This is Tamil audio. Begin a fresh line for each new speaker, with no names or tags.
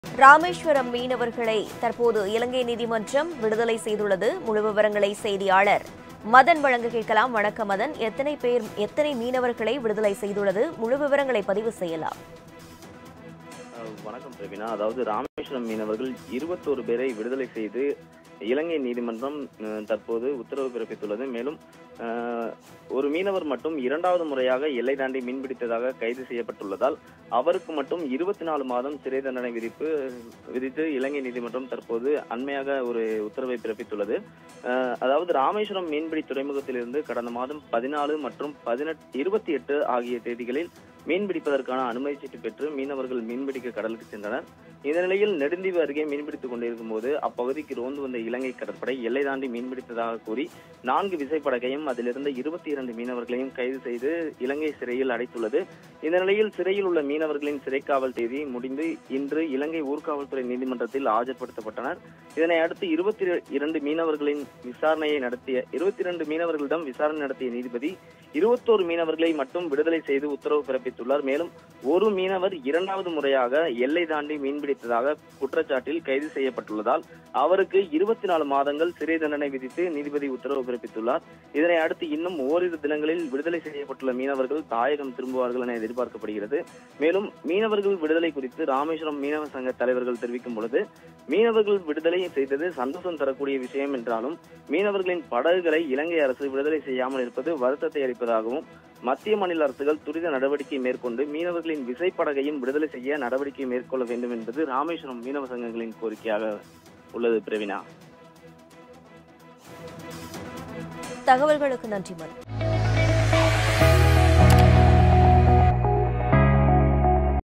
ராமேஸ்வரம் மீனவர்களை தற்போது இலங்கை நீதிமன்றம் விடுதலை செய்துள்ளது முழு விவரங்களை செய்தியாளர் மதன் வழங்க கேட்கலாம் வணக்கம் மதன் எத்தனை பேர் எத்தனை மீனவர்களை விடுதலை செய்துள்ளது முழு விவரங்களை பதிவு செய்யலாம்
அஹ் வணக்கம் பிரவீனா அதாவது ராமேஸ்வரம் மீனவர்கள் இருபத்தோரு பேரை விடுதலை செய்து இலங்கை நீதிமன்றம் அஹ், தற்போது உத்தரவு பிறப்பித்துள்ளது மேலும் அஹ், ஒரு மீனவர் மட்டும் இரண்டாவது முறையாக எல்லை தாண்டி மீன்பிடித்ததாக கைது செய்யப்பட்டுள்ளதால் அவருக்கு மட்டும் இருபத்தி நாலு மாதம் சிறை தண்டனை விதிப்பு விதித்து இலங்கை நீதிமன்றம் தற்போது அண்மையாக ஒரு உத்தரவை பிறப்பித்துள்ளது அஹ், அதாவது ராமேஸ்வரம் மீன்பிடி துறைமுகத்திலிருந்து கடந்த மாதம் பதினாலு மற்றும் பதினெட்டு இருபத்தி எட்டு ஆகிய தேதிகளில் மீன்பிடிப்பதற்கான அனுமதி சீட்டு பெற்று மீனவர்கள் மீன்பிடிக்க கடலுக்கு சென்றனர் இந்த நிலையில் நெடுந்தீவு அருகே மீன்பிடித்துக் கொண்டிருக்கும் போது அப்பகுதிக்கு ரோந்து வந்த இலங்கை கடற்படை எல்லை தாண்டி மீன்பிடித்ததாக கூறி நான்கு விசைப்படகையும் அதிலிருந்த இருபத்தி இரண்டு மீனவர்களையும் கைது செய்து இலங்கை சிறையில் அடைத்துள்ளது இந்த நிலையில் சிறையில் உள்ள மீனவர்களின் சிறைக்காவல் தேதி முடிந்து இன்று இலங்கை ஊர்காவல்துறை நீதிமன்றத்தில் ஆஜர்படுத்தப்பட்டனர் இதனை அடுத்து இருபத்தி இரண்டு மீனவர்களின் விசாரணையை நடத்திய இருபத்தி இரண்டு மீனவர்களிடம் விசாரணை நடத்திய நீதிபதி இருபத்தோரு மீனவர்களை மட்டும் விடுதலை செய்து உத்தரவு பிறப்பித்துள்ளார் மேலும் ஒரு மீனவர் இரண்டாவது முறையாக எல்லை தாண்டி மீன்பிடித்ததாக குற்றச்சாட்டில் கைது செய்யப்பட்டுள்ளதால் அவருக்கு இருபத்தி நாலு மாதங்கள் சிறை தண்டனை விதித்து நீதிபதி உத்தரவு பிறப்பித்துள்ளார் இதனை அடுத்து இன்னும் ஓரிரு தினங்களில் விடுதலை செய்யப்பட்டுள்ள மீனவர்கள் தாயகம் திரும்புவார்கள் என எதிர்பார்க்கப்படுகிறது மேலும் மீனவர்கள் விடுதலை குறித்து ராமேஸ்வரம் மீனவ சங்க தலைவர்கள் தெரிவிக்கும் பொழுது மீனவர்கள் விடுதலை செய்தது சந்தோஷம் தரக்கூடிய விஷயம் என்றாலும் மீனவர்களின் படகுகளை இலங்கை அரசு விடுதலை செய்யாமல் இருப்பது வருத்தத்தை அளிப்பதாகவும் மத்திய மாநில அரசுகள் துரித நடவடிக்கை மேற்கொண்டு மீனவர்களின் விசைப்படகையும் விடுதலை செய்ய நடவடிக்கை மேற்கொள்ள வேண்டும் என்பது ராமேஸ்வரம் மீனவ சங்கங்களின் கோரிக்கையாக உள்ளது பிரவீனா
தகவல்களுக்கு நன்றி மதன்